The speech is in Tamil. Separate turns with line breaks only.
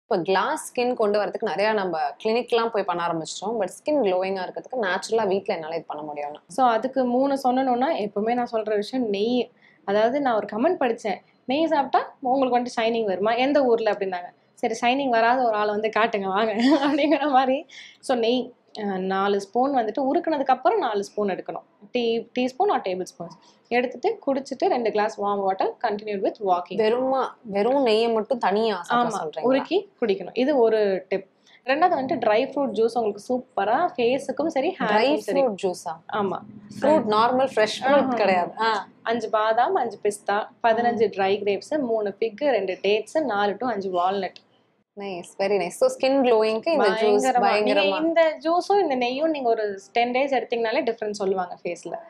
இப்போ கிளாஸ் ஸ்கின் கொண்டு வரதுக்கு நிறைய நம்ம கிளினிக்லாம் போய் பண்ண ஆரம்பிச்சிட்டோம் பட் ஸ்கின் க்ளோயிங்காக இருக்கிறதுக்கு நேச்சுரலாக வீட்டில் என்னால் இது பண்ண முடியும்னா
ஸோ அதுக்கு மூணு சொல்லணும்னா எப்பவுமே நான் சொல்ற விஷயம் நெய் அதாவது நான் ஒரு கமெண்ட் படித்தேன் நெய் சாப்பிட்டா உங்களுக்கு வந்துட்டு ஷைனிங் வருமா எந்த ஊரில் அப்படின்னாங்க சரி ஷைனிங் வராத ஒரு ஆளை வந்து காட்டுங்க வாங்க அப்படிங்கிற மாதிரி ஸோ நெய் அஹ், நாலு ஸ்பூன் வந்துட்டு உருக்குனதுக்கு அப்புறம் நாலு ஸ்பூன் எடுக்கணும் tea teaspoon or tablespoons எடுத்துட்டு குடிச்சிட்டு ரெண்டு glass warm water continue with walking
வெறுமா வெறும் நெய்யை மட்டும் தனியாக சாப்பிட
ஆமா
சொல்கிறீங்க
உருக்கி குடிக்கணும் இது ஒரு டிப் ரெண்டாவது வந்துட்டு ட்ரை ஃப்ரூட் ஜூஸ் உங்களுக்கு சூப்பரா ஃபேஸுக்கும் சரி
ட்ரை
ஹேருக்கும் சரி
ஃப்ரூட் ஜூஸா
ஆமா
ஃப்ரூட் நார்மல் ஃப்ரெஷ் ஃப்ரூட்
ஆஹா.
கிடையாது ஆ
அஞ்சு பாதாம் அஞ்சு பிஸ்தா பதினஞ்சு ட்ரை கிரேப்ஸ் மூணு பிக் ரெண்டு டேட்ஸ் நாலு டு அஞ்சு walnut
nice very nice so skin க்ளோயிங்க்கு இந்த ஜூஸ்
பயங்கரமா நீங்க
பயங்கரமா
இந்த ஜூஸும் இந்த நெய்யும் நீங்க ஒரு டென் டேஸ் எடுத்தீங்கனாலே டிஃபரன்ஸ் சொல்லுவாங்க ஃபேஸ்ல